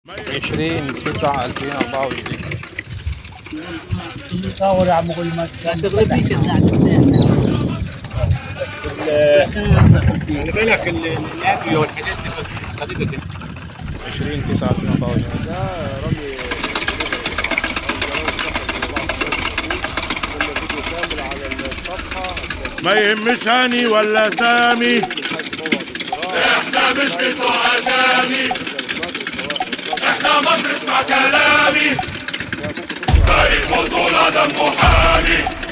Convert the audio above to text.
20 9 2024 صور يا عم كل ما تغلبنيش الزعل خلي بالك الادويه والحاجات دي خليك كده 20 9 2024 ده رمي كامل على الصفحه ما يهمش هاني ولا سامي احنا مش بتوع اسامي احنا مصر اسمع كلامي فريق بطولة دمه حامي